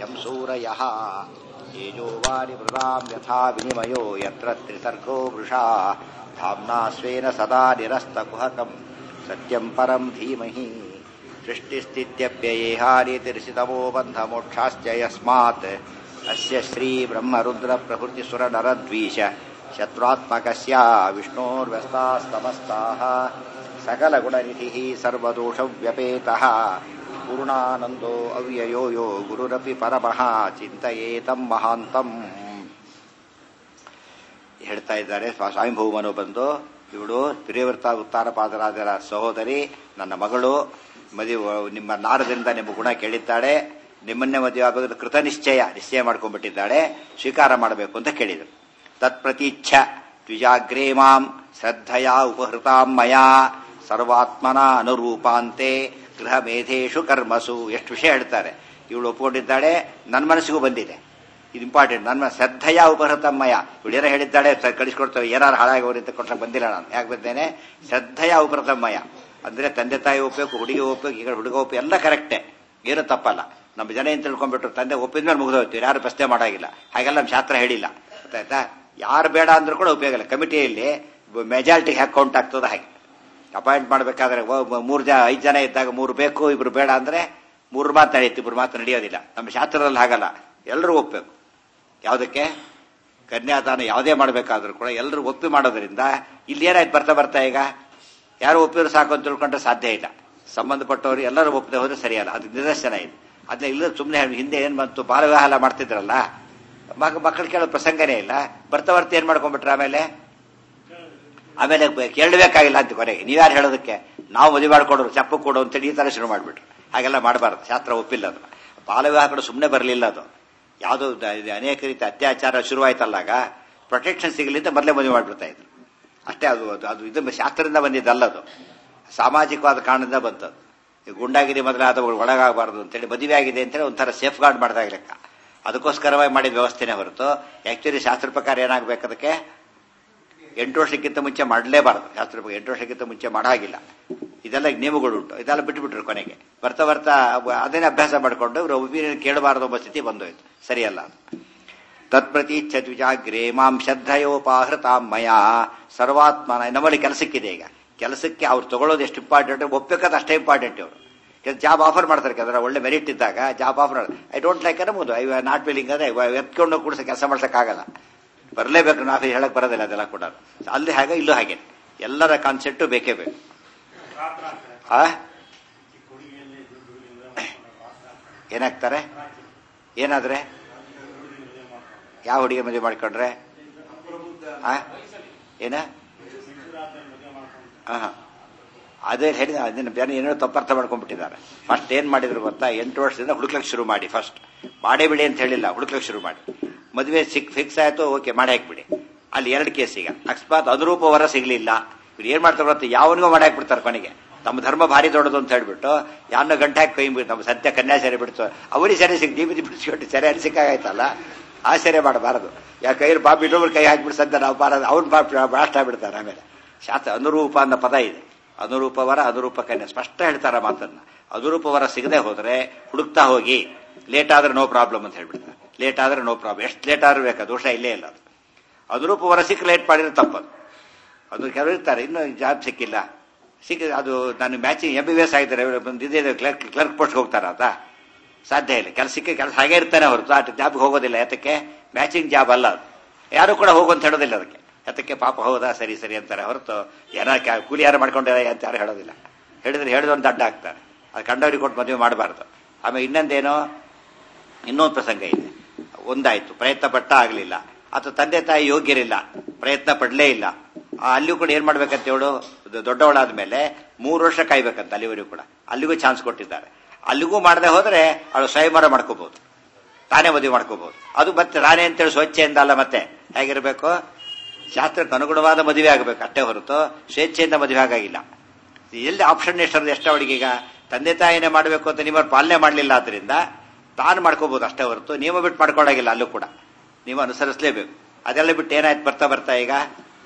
यं सूरयः तेजो वारिमृदां यथा विनिमयो यत्र त्रिसर्गो वृषा धाम्ना स्वेन सदा निरस्तकुहकम् सत्यं परं धीमहि सृष्टिस्थित्यप्ययेहानितिर्षितमो बन्धमोक्षाश्च यस्मात् अस्य श्रीब्रह्मरुद्रप्रभृतिसुरनरद्वीष शत्रुत्मकस्य विष्णोर्व्यस्तास्तमस्ताः सकलगुणनिधिः सर्वदोषव्यपेतः पूर्णानन्दो अव्ययो यो गुरुरपि परमः ಚಿಂತೆಯೇತಂ ಮಹಾಂತಂ ಹೇಳ್ತಾ ಇದ್ದಾರೆ ಸ್ವಾಮಿಭೂಮನು ಬಂದು ಇವಳು ಪ್ರಿಯವೃತ್ತ ಉತ್ತಾರ ಪಾದರಾಜರ ಸಹೋದರಿ ನನ್ನ ಮಗಳು ಮದುವೆ ನಿಮ್ಮ ನಾರದಿಂದ ನಿಮ್ಮ ಗುಣ ಕೇಳಿದ್ದಾಳೆ ನಿಮ್ಮನ್ನೇ ಮದುವೆ ಆಗಬೇಕು ಕೃತ ನಿಶ್ಚಯ ನಿಶ್ಚಯ ಮಾಡ್ಕೊಂಡ್ಬಿಟ್ಟಿದ್ದಾಳೆ ಸ್ವೀಕಾರ ಮಾಡಬೇಕು ಅಂತ ಕೇಳಿದರು ತತ್ಪ್ರತೀಚ್ಛ ದ್ವಿಜಾಗ್ರೇ ಮಾಂ ಶ್ರದ್ಧಯಾ ಉಪಹೃತಾಂ ಮಯಾ ಸರ್ವಾತ್ಮನ ಅನುರೂಪಾಂತೆ ಗೃಹ ಮೇಧೇಶು ಕರ್ಮಸು ಎಷ್ಟು ವಿಷಯ ಹೇಳ್ತಾರೆ ಇವಳು ಒಪ್ಕೊಂಡಿದ್ದಾಳೆ ನನ್ನ ಮನಸ್ಸಿಗೂ ಬಂದಿದೆ ಇದು ಇಂಪಾರ್ಟೆಂಟ್ ನನ್ನ ಶ್ರದ್ಧೆಯ ಉಪಹೃತಮ್ಮಯ್ಯ ಇವಳು ಏನೋ ಹೇಳಿದ್ದಾಳೆ ಕಳಿಸ್ಕೊಡ್ತೇವೆ ಏನಾರು ಹಾಳಾಗೋರಿ ಅಂತ ಕೊಟ್ಟರೆ ಬಂದಿಲ್ಲ ನಾನು ಯಾಕೆ ಬಂದೇನೆ ಶ್ರದ್ಧೆಯ ಉಪಹೃತಮ್ಮಯ್ಯ ಅಂದ್ರೆ ತಂದೆ ತಾಯಿ ಒಪ್ಪಬೇಕು ಹುಡುಗಿ ಒಪ್ಪಬೇಕು ಈಗ ಹುಡುಗ ಒಪ್ಪು ಎಲ್ಲ ಕರೆಕ್ಟೇ ಏನು ತಪ್ಪಲ್ಲ ನಮ್ಮ ಜನ ಏನು ತಿಳ್ಕೊಂಡ್ಬಿಟ್ರು ತಂದೆ ಒಪ್ಪಿದ್ಮೇಲೆ ಮುಗಿದೋಯ್ತು ಯಾರು ಪ್ರಶ್ನೆ ಮಾಡಾಗಿಲ್ಲ ಹಾಗೆಲ್ಲ ನಮ್ಮ ಶಾಸ್ತ್ರ ಹೇಳಿಲ್ಲ ಗೊತ್ತಾಯ್ತಾ ಯಾರು ಬೇಡ ಅಂದ್ರೂ ಕೂಡ ಉಪಯೋಗ ಇಲ್ಲ ಕಮಿಟಿಯಲ್ಲಿ ಮೆಜಾರಿಟಿ ಹ್ಯಾಕ್ ಕೌಂಟ್ ಆಗ್ತದ ಹಾಗೆ ಅಪಾಯಿಂಟ್ ಮಾಡಬೇಕಾದ್ರೆ ಮೂರು ಜನ ಐದು ಜನ ಇದ್ದಾಗ ಮೂರು ಬೇಕು ಇಬ್ರು ಬೇಡ ಅಂದ್ರೆ ಮೂರು ಮಾತು ನಡೆಯುತ್ತೆ ಇಬ್ರು ಮಾತು ನಡೆಯೋದಿಲ್ಲ ನಮ್ಮ ಶಾಸ್ತ್ರದಲ್ಲಿ ಹಾಗಲ್ಲ ಎಲ್ಲರೂ ಒಪ್ಪಬೇಕು ಯಾವುದಕ್ಕೆ ಕನ್ಯಾದಾನ ಯಾವುದೇ ಮಾಡಬೇಕಾದ್ರೂ ಕೂಡ ಎಲ್ಲರೂ ಒಪ್ಪಿ ಮಾಡೋದ್ರಿಂದ ಇಲ್ಲಿ ಏನಾಯ್ತು ಬರ್ತಾ ಬರ್ತಾ ಈಗ ಯಾರು ಒಪ್ಪಿದ್ರು ಸಾಕು ಅಂತ ತಿಳ್ಕೊಂಡ್ರೆ ಸಾಧ್ಯ ಇಲ್ಲ ಸಂಬಂಧಪಟ್ಟವರು ಎಲ್ಲರೂ ಒಪ್ಪದೆ ಹೋದ್ರೆ ಸರಿಯಲ್ಲ ಅದು ನಿದರ್ಶನ ಇದೆ ಅದನ್ನ ಇಲ್ಲ ಸುಮ್ಮನೆ ಹಿಂದೆ ಏನ್ ಬಂತು ಬಾಲವಿವಾಹ ಮಾಡ್ತಿದ್ರಲ್ಲ ಮಗ ಮಕ್ಕಳು ಕೇಳೋ ಪ್ರಸಂಗನೇ ಇಲ್ಲ ಬರ್ತಾ ಬರ್ತಾ ಏನ್ ಮಾಡ್ಕೊಂಡ್ಬಿಟ್ರೆ ಆಮೇಲೆ ಆಮೇಲೆ ಕೇಳಬೇಕಾಗಿಲ್ಲ ಅಂತ ಕೊನೆಗೆ ನೀವ್ಯಾರು ಹೇಳೋದಕ್ಕೆ ನಾವು ಮದುವೆ ಮಾಡ್ಕೊಡೋರು ಚಪ್ಪ ಕೊಡು ಅಂತೇಳಿ ಈ ತರ ಶುರು ಮಾಡ್ಬಿಟ್ರು ಹಾಗೆಲ್ಲ ಮಾಡಬಾರ್ದು ಶಾಸ್ತ್ರ ಒಪ್ಪಿಲ್ಲ ಅದು ಬಾಲವಿವಾಹ ಕೂಡ ಸುಮ್ಮನೆ ಬರಲಿಲ್ಲ ಅದು ಯಾವುದೋ ಅನೇಕ ರೀತಿ ಅತ್ಯಾಚಾರ ಶುರುವಾಯ್ತಲ್ಲಾಗ ಪ್ರೊಟೆಕ್ಷನ್ ಸಿಗಲಿ ಅಂತ ಮೊದಲೇ ಮದುವೆ ಮಾಡ್ಬಿಡ್ತಾ ಇದ್ರು ಅಷ್ಟೇ ಅದು ಅದು ಇದು ಶಾಸ್ತ್ರದಿಂದ ಬಂದಿದ್ದಲ್ಲ ಅದು ಸಾಮಾಜಿಕವಾದ ಕಾರಣದಿಂದ ಬಂತದ್ದು ಈ ಗುಂಡಾಗಿರಿ ಮೊದಲಾದವುಗಳು ಒಳಗಾಗಬಾರದು ಅಂತೇಳಿ ಮದುವೆ ಆಗಿದೆ ಅಂತೇಳಿ ಒಂಥರ ಸೇಫ್ ಗಾರ್ಡ್ ಮಾಡಿದಾಗ ಲೆಕ್ಕ ಅದಕ್ಕೋಸ್ಕರವಾಗಿ ಮಾಡಿದ ವ್ಯವಸ್ಥೆನೇ ಹೊರತು ಆಕ್ಚುಲಿ ಶಾಸ್ತ್ರ ಪ್ರಕಾರ ಏನಾಗಬೇಕು ಅದಕ್ಕೆ ಎಂಟು ವರ್ಷಕ್ಕಿಂತ ಮುಂಚೆ ಮಾಡಲೇಬಾರದು ಶಾಸ್ತ್ರ ಪ್ರಕಾರ ಎಂಟು ವರ್ಷಕ್ಕಿಂತ ಮುಂಚೆ ಮಾಡಾಗಿಲ್ಲ ಇದೆಲ್ಲ ನಿಯಮಗಳು ಉಂಟು ಇದೆಲ್ಲ ಬಿಟ್ಟುಬಿಟ್ರು ಕೊನೆಗೆ ಬರ್ತಾ ಬರ್ತಾ ಅದನ್ನೇ ಅಭ್ಯಾಸ ಮಾಡಿಕೊಂಡು ಇವರು ಒಪಿನಿಯನ್ ಕೇಳಬಾರದು ಎಂಬ ಸ್ಥಿತಿ ಬಂದೋಯ್ತು ಸರಿಯಲ್ಲ ತತ್ಪ್ರತೀಚ್ಛ ದ್ವಿಜಾಗ್ರೇ ಮಾಂ ಶ್ರದ್ಧಯೋಪಾಹೃತಾಂ ಮಯ ಸರ್ವಾತ್ಮನ ನಮ್ಮಲ್ಲಿ ಕೆಲಸಕ್ಕಿದೆ ಈಗ ಕೆಲಸಕ್ಕೆ ಅವ್ರು ತಗೊಳ್ಳೋದು ಎಷ್ಟು ಇಂಪಾರ್ಟೆಂಟ್ ಒಪ್ಪಬೇಕಾದ ಅಷ್ಟೇ ಇಂಪಾರ್ಟೆಂಟ್ ಅವರು ಜಾಬ್ ಆಫರ್ ಮಾಡ್ತಾರೆ ಅದರ ಒಳ್ಳೆ ಮೆರಿಟ್ ಇದ್ದಾಗ job offer I don't like ಅನ್ನಬಹುದು ಐ ನಾಟ್ ವಿಲಿಂಗ್ ಅಂದ್ರೆ ಎತ್ಕೊಂಡು ಕೂಡ ಕೆಲಸ ಮಾಡ್ಸಕ್ಕಾಗಲ್ಲ ಬರಲೇಬೇಕು ನಾವು ಹೇಳಕ್ ಬರೋದಿಲ್ಲ ಅದೆಲ್ಲ ಕೂಡ ಅಲ್ಲಿ ಹಾಗೆ ಇಲ್ಲೂ ಹಾಗೆ ಎಲ್ಲರ ಕಾನ್ಸೆಪ್ಟು ಬೇಕೇ ಬೇಕು ಆ ಏನಾಗ್ತಾರೆ ಏನಾದ್ರೆ ಯಾವ ಹುಡುಗಿ ಮದುವೆ ಮಾಡ್ಕೊಂಡ್ರೆ ಆ ಏನ ಹಾ ಅದೇ ಹೇಳಿದ ಅದನ್ನ ಬೇರೆ ಏನೋ ತಪ್ಪರ್ಥ ಮಾಡ್ಕೊಂಡ್ಬಿಟ್ಟಿದ್ದಾರೆ ಫಸ್ಟ್ ಏನ್ ಮಾಡಿದ್ರು ಗೊತ್ತಾ ಎಂಟು ವರ್ಷದಿಂದ ಹುಡುಕ್ಲಕ್ಕೆ ಶುರು ಮಾಡಿ ಫಸ್ಟ್ ಮಾಡೇ ಬಿಡಿ ಅಂತ ಹೇಳಿಲ್ಲ ಹುಡುಕ್ಲಕ್ಕೆ ಶುರು ಮಾಡಿ ಮದುವೆ ಸಿಕ್ ಫಿಕ್ಸ್ ಆಯ್ತು ಓಕೆ ಮಾಡಿ ಹಾಕ್ಬಿಡಿ ಅಲ್ಲಿ ಎರಡು ಕೇಸ್ ಈಗ ಅಕಸ್ಮಾತ್ ಅನುರೂಪ ವರ ಸಿಗ್ಲಿಲ್ಲ ಇವ್ರು ಏನ್ ಮಾಡ್ತಾರೆ ಗೊತ್ತಾ ಯಾವನಿಗೂ ಮಾಡಿ ಹಾಕ್ಬಿಡ್ತಾರೆ ಕೊನೆಗೆ ನಮ್ಮ ಧರ್ಮ ಭಾರಿ ದೊಡ್ಡದು ಅಂತ ಹೇಳ್ಬಿಟ್ಟು ಯಾರನ್ನ ಗಂಟೆ ಹಾಕಿ ಕೈ ನಮ್ಮ ಸತ್ಯ ಕನ್ಯಾ ಸೆರೆ ಬಿಡ್ತು ಅವರಿಗೆ ಸೆರೆ ಸಿಕ್ ದೀಪದಿ ಬಿಡಿಸ್ಬಿಟ್ಟು ಸೆರೆ ಅಲ್ಲಿ ಸಿಕ್ಕಾಗಾಯ್ತಲ್ಲ ಆ ಸೆರೆ ಮಾಡಬಾರದು ಯಾ ಕೈ ಬಾಬಿ ಇನ್ನೊಬ್ರು ಕೈ ಹಾಕ್ಬಿಟ್ಟು ಸದ್ಯ ನಾವು ಬಾರದು ಅವ್ನು ಬ್ಲಾಸ್ಟ್ ಆಗ್ಬಿಡ್ತಾರೆ ಆಮೇಲೆ ಶಾಸ್ತ್ರ ಅನುರೂಪ ಅನ್ನೋ ಪದ ಇದೆ ಅನುರೂಪ ವರ ಅನುರೂಪ ಕನ್ಯಾ ಸ್ಪಷ್ಟ ಹೇಳ್ತಾರ ಮಾತನ್ನ ಅನುರೂಪ ವರ ಸಿಗದೆ ಹೋದ್ರೆ ಹುಡುಕ್ತಾ ಹೋಗಿ ಲೇಟ್ ಆದ್ರೆ ನೋ ಪ್ರಾಬ್ಲಮ್ ಅಂತ ಹೇಳ್ಬಿಡ್ತಾರೆ ಲೇಟ್ ಆದ್ರೆ ನೋ ಪ್ರಾಬ್ಲಮ್ ಎಷ್ಟು ಲೇಟ್ ಆದ್ರೂ ಬೇಕಾ ದೋಷ ಇಲ್ಲೇ ಇಲ್ಲ ಅದು ಅನುರೂಪ ವರ ಸಿಕ್ಕ ಲೇಟ್ ಮಾಡಿದ್ರೆ ತಪ್ಪದು ಅದು ಕೆಲವರು ಇರ್ತಾರೆ ಇನ್ನು ಜಾಬ್ ಸಿಕ್ಕಿಲ್ಲ ಸಿಕ್ಕ ಅದು ನಾನು matching M B B S ಆಗಿದ್ದಾರೆ ಇದೇ ಕ್ಲರ್ಕ್ ಕ್ಲರ್ಕ್ ಪೋಸ್ಟ್ ಹೋಗ್ತಾರ ಅಂತ ಸಾಧ್ಯ ಇಲ್ಲ ಕೆಲಸಕ್ಕೆ ಕೆಲಸ ಹಾಗೆ ಇರ್ತಾನೆ ಹೊರತು ಆ ಜಾಬ್ಗೆ ಹೋಗೋದಿಲ್ಲ ಯಾತಕ್ಕೆ ಮ್ಯಾಚಿಂಗ್ ಜಾಬ್ ಅಲ್ಲ ಅದು ಯಾರು ಕೂಡ ಹೋಗು ಅಂತ ಹೇಳೋದಿಲ್ಲ ಅದಕ್ಕೆ ಯಾತಕ್ಕೆ ಪಾಪ ಹೌದಾ ಸರಿ ಸರಿ ಅಂತಾರೆ ಹೊರತು ಯಾರ ಕೂಲಿ ಯಾರು ಮಾಡ್ಕೊಂಡಿದ್ದಾರೆ ಅಂತ ಯಾರು ಹೇಳೋದಿಲ್ಲ ಹೇಳಿದ್ರೆ ಹೇಳಿದೊಂದು ದಡ್ಡ ಆಗ್ತಾರೆ ಅದು ಕಂಡವರಿಗೆ ಕೊಟ್ಟು ಮದುವೆ ಮಾಡಬಾರ್ದು ಆಮೇಲೆ ಇನ್ನೊಂದೇನೋ ಇನ್ನೊಂದು ಪ್ರಸಂಗ ಇದೆ ಒಂದಾಯ್ತು ಪ್ರಯತ್ನ ಪಟ್ಟ ಆಗಲಿಲ್ಲ ಅಥವಾ ತಂದೆ ತಾಯಿ ಯೋಗ್ಯರಿಲ್ಲ ಪ್ರಯತ್ನ ಪಡಲೇ ಇಲ್ಲ ಅಲ್ಲಿಯೂ ಕೂಡ ಏನ್ ಮಾಡ್ಬೇಕಂತ ಹೇಳು ದೊಡ್ಡವಳಾದ ಮೇಲೆ ಮೂರು ವರ್ಷ ಕಾಯ್ಬೇಕಂತ ಅಲ್ಲಿವರೆಗೂ ಕೂಡ ಅಲ್ಲಿಗೂ ಚಾನ್ಸ್ ಕೊಟ್ಟಿದ್ದಾರೆ ಅಲ್ಲಿಗೂ ಮಾಡದೆ ಹೋದ್ರೆ ಅವಳು ಸ್ವಯಂವರ ಮಾಡ್ಕೋಬಹುದು ತಾನೇ ಮದುವೆ ಮಾಡ್ಕೋಬಹುದು ಅದು ಮತ್ತೆ ರಾಣೆ ಅಂತೇಳಿ ಸ್ವಚ್ಛೆಯಿಂದ ಅಲ್ಲ ಮತ್ತೆ ಹೇಗಿರ್ಬೇಕು ಶಾಸ್ತ್ರಕ್ಕೆ ಅನುಗುಣವಾದ ಮದುವೆ ಆಗಬೇಕು ಅಷ್ಟೇ ಹೊರತು ಸ್ವೇಚ್ಛೆಯಿಂದ ಮದುವೆ ಆಗಾಗಿಲ್ಲ ಎಲ್ಲಿ ಆಪ್ಷನ್ ಎಷ್ಟರದ ಎಷ್ಟು ಅವಳಿಗೆ ಈಗ ತಂದೆ ತಾಯಿನೇ ಮಾಡಬೇಕು ಅಂತ ನಿಮ್ಮ ಪಾಲನೆ ಮಾಡಲಿಲ್ಲ ಆದ್ರಿಂದ ತಾನು ಮಾಡ್ಕೋಬಹುದು ಅಷ್ಟೇ ಹೊರತು ನಿಯಮ ಬಿಟ್ಟು ಮಾಡ್ಕೊಳಾಗಿಲ್ಲ ಅಲ್ಲೂ ಕೂಡ ನೀವು ಅನುಸರಿಸಲೇಬೇಕು ಅದೆಲ್ಲ ಬಿಟ್ಟು ಏನಾಯ್ತು ಬರ್ತಾ ಬರ್ತಾ ಈಗ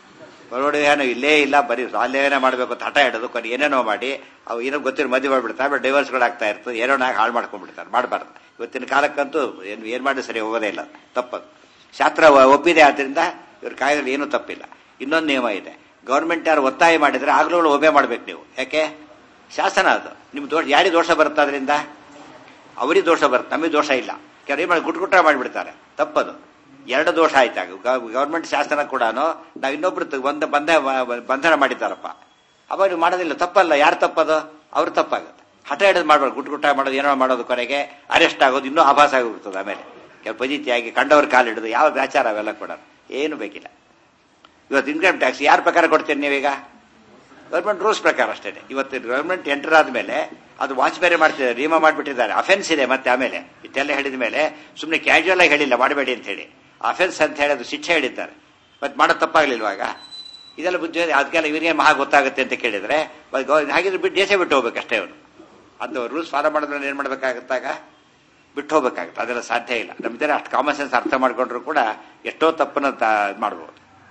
ಬರೋಡು ಏನೋ ಇಲ್ಲೇ ಇಲ್ಲ ಬರೀ ಅಲ್ಲೇನೇ ಮಾಡಬೇಕು ಅಂತ ಹಠ ಹಿಡೋದು ಕೊನೆ ಏನೇನೋ ಮಾಡಿ ಅವು ಏನೋ ಗೊತ್ತಿರೋ ಮದುವೆ ಮಾಡ್ಬಿಡ್ತಾರೆ ಆಮೇಲೆ ಡೈವರ್ಸ್ಗಳಾಗ್ತಾ ಇರ್ತದೆ ಏನೋ ನಾಗ ಹಾಳು ಮಾಡ್ಕೊಂಡ್ಬಿಡ್ತಾರೆ ಮಾಡಬಾರ್ದು ಇವತ್ತಿನ ಕಾಲಕ್ಕಂತೂ ಏನು ಏನು ಮಾಡಿ ಸರಿ ಹೋಗೋದೇ ಇಲ್ಲ ತಪ್ಪದು ಶಾಸ್ತ್ರ ಒ- ಒಪ್ಪಿದೆ ಆದ್ರಿಂದ ಇವ್ರ ಕಾಯ್ದಲ್ಲಿ ಏನೂ ತಪ್ಪಿಲ್ಲ ಇನ್ನೊಂದು ನಿಯಮ ಇದೆ ಗೌರ್ಮೆಂಟ್ ಯಾರು ಒತ್ತಾಯ ಮಾಡಿದ್ರೆ ಆಗ್ಲೂ ಒಬ್ಬೆ ಮಾಡ್ಬೇಕು ನೀವು ಯಾಕೆ ಶಾಸನ ಅದು ನಿಮ್ ದೋಷ ಯಾರಿಗೆ ದೋಷ ಬರುತ್ತೆ ಅದರಿಂದ ಅವರಿಗೆ ದೋಷ ಬರುತ್ತೆ ನಮಗೆ ದೋಷ ಇಲ್ಲ ಕೆಲವು ಏನ್ ಮಾಡಿ ಗುಟ್ ಗುಟ್ಟ ಮಾಡಿಬಿಡ್ತಾರೆ ತಪ್ಪದು ಎರಡು ದೋಷ ಆಯ್ತಾಗ ಗೌರ್ಮೆಂಟ್ ಶಾಸನ ಕೂಡ ನಾವು ಇನ್ನೊಬ್ರು ತ- ಒಂದು ಬಂಧ ಬಂಧನ ಮಾಡಿದ್ದಾರಪ್ಪ ಅವಾಗ ನೀವು ಮಾಡೋದಿಲ್ಲ ತಪ್ಪಲ್ಲ ಯಾರು ತಪ್ಪದು ಅವ್ರು ತಪ್ಪಾಗುತ್ತೆ ಹಠ ಹಿಡಿದು ಮಾಡ್ಬಾರ್ದು ಗುಟ್ ಗುಟ್ಟ ಮಾಡೋದು ಏನೋ ಮಾಡೋದು ಕೊನೆಗೆ ಅರೆಸ್ಟ್ ಆಗೋದು ಇನ್ನೂ ಆಭಾಸ ಆಗಿಬಿಡ್ತದೆ ಆಮೇಲೆ ಕೆಲವು ಪಜಿತಿಯಾಗಿ ಕಂಡವ್ರ ಕಾಲು ಹಿಡಿದು ಯಾವ ವ್ಯಾಚಾರ ಅವೆಲ್ಲ ಕೂಡ ಏನು ಬೇಕಿಲ್ಲ ಇವತ್ತು ಇನ್ಕಮ್ ಟ್ಯಾಕ್ಸ್ ಯಾರ ಪ್ರಕಾರ ಕೊಡ್ತೀರಿ ನೀವೀಗ ಗೌರ್ಮೆಂಟ್ ರೂಲ್ಸ್ ಪ್ರಕಾರ ಅಷ್ಟೇ ಇವತ್ತು ಗೌರ್ಮೆಂಟ್ ಎಂಟರ್ ಆದ್ಮೇಲೆ ಅದು ವಾಚ್ ಬೇರೆ ಮಾಡ್ತಿದ್ದಾರೆ ನಿಯಮ ಮಾಡಿಬಿಟ್ಟಿದ್ದಾರೆ ಅಫೆನ್ಸ್ ಇದೆ ಮತ್ತೆ ಆಮೇಲೆ ಇಷ್ಟೆಲ್ಲ ಹೇಳಿದ ಮೇಲೆ ಸುಮ್ಮನೆ ಕ್ಯಾಶುವಲ್ ಆಗಿ ಹೇಳಿಲ್ಲ ಮಾಡಬೇಡಿ ಅಂತ ಹೇಳಿ ಅಫೆನ್ಸ್ ಅಂತ ಹೇಳಿ ಅದು ಶಿಕ್ಷೆ ಹೇಳಿದ್ದಾರೆ ಮತ್ತೆ ಮಾಡೋದು ತಪ್ಪಾಗ್ಲಿಲ್ವಾಗ ಇದೆಲ್ಲ ಬುದ್ಧಿ ಅದಕ್ಕೆಲ್ಲ ಇವರಿಗೆ ಮಹಾ ಗೊತ್ತಾಗುತ್ತೆ ಅಂತ ಕೇಳಿದ್ರೆ ಮತ್ತೆ ಗೌ- ಹಾಗಿದ್ರೆ ಬಿಟ್ಟು ದೇಶ ಬಿಟ್ಟು ಹೋಗ್ಬೇಕಷ್ಟೇ ಅವನು ಅದು ರೂಲ್ಸ್ ಫಾಲೋ ಮಾಡಿದ್ರೆ ಏನ್ ಮಾಡ್ಬೇಕಾಗತ್ತಾಗ ಬಿಟ್ಟು ಹೋಗ್ಬೇಕಾಗುತ್ತೆ ಅದೆಲ್ಲ ಸಾಧ್ಯ ಇಲ್ಲ ನಮ್ದೇ ಅಷ್ಟು ಕಾಮನ್ ಸೆನ್ಸ್ ಅರ್ಥ ಮಾಡ್ಕೊಂಡ್ರು ಕೂಡ ಎಷ್ಟೋ ತಪ್ಪನ್ನ ತ- ಮಾಡ್ಬೋದು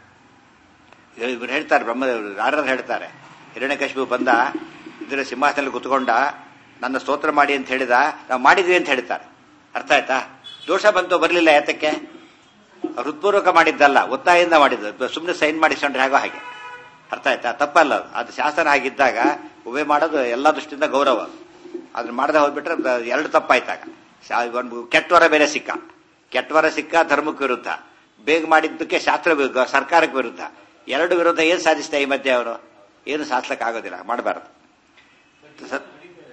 ಇವ್ರು ಹೇಳ್ತಾರೆ ಬ್ರಹ್ಮದೇವರು ಯಾರು ಹೇಳ್ತಾರೆ ಹಿರಣ್ಯಕಶಿಪು ಬಂದ ಇದರ ಸಿಂಹಾಸನದಲ್ಲಿ ಕುತ್ಕೊಂಡ ನನ್ನ ಸ್ತೋತ್ರ ಮಾಡಿ ಅಂತ ಹೇಳಿದ ನಾವು ಮಾಡಿದ್ವಿ ಅಂತ ಹೇಳ್ತಾರೆ ಅರ್ಥ ಆಯ್ತಾ ದೋಷ ಬಂತು ಬರಲಿಲ್ಲ ಯಾತಕ್ಕೆ ಹೃತ್ಪೂರ್ವಕ ಮಾಡಿದ್ದಲ್ಲ ಒತ್ತಾಯದಿಂದ ಮಾಡಿದ್ದು ಸುಮ್ಮನೆ ಸೈನ್ ಮಾಡಿಸ್ಕೊಂಡ್ರೆ ಆಗೋ ಹಾಗೆ ಅರ್ಥ ಆಯ್ತಾ ತಪ್ಪಲ್ಲ ಅದು ಅದು ಶಾಸನ ಆಗಿದ್ದಾಗ ಉವೆ ಮಾಡೋದು ಎಲ್ಲ ದೃಷ್ಟಿಯಿಂದ ಗೌರವ ಅದು. ಅದನ್ನ ಮಾಡದೆ ಹೋಗ್ಬಿಟ್ರೆ ಅದು ಎರಡು ತಪ್ಪಾಯ್ತಾಗ ಶಾ- ಒಂದು ಕೆಟ್ಟವರ ಬೇರೆ ಸಿಕ್ಕ ಕೆಟ್ಟವರ ಸಿಕ್ಕ ಧರ್ಮಕ್ಕೆ ವಿರುದ್ಧ ಬೇಗ ಮಾಡಿದ್ದಕ್ಕೆ ಶಾಸ್ತ್ರ ವಿರುದ್ಧ ಸರ್ಕಾರಕ್ಕೆ ವಿರುದ್ಧ ಎರಡು ವಿರುದ್ಧ ಏನ್ ಸಾಧಿಸ್ತಾ ಈ ಮಧ್ಯೆ ಅವರು ಏನು ಸಾಧಿಸ್ಲಿಕ್ಕೆ ಆಗೋದಿಲ್ಲ ಮಾಡಬಾರದು ಸತ್-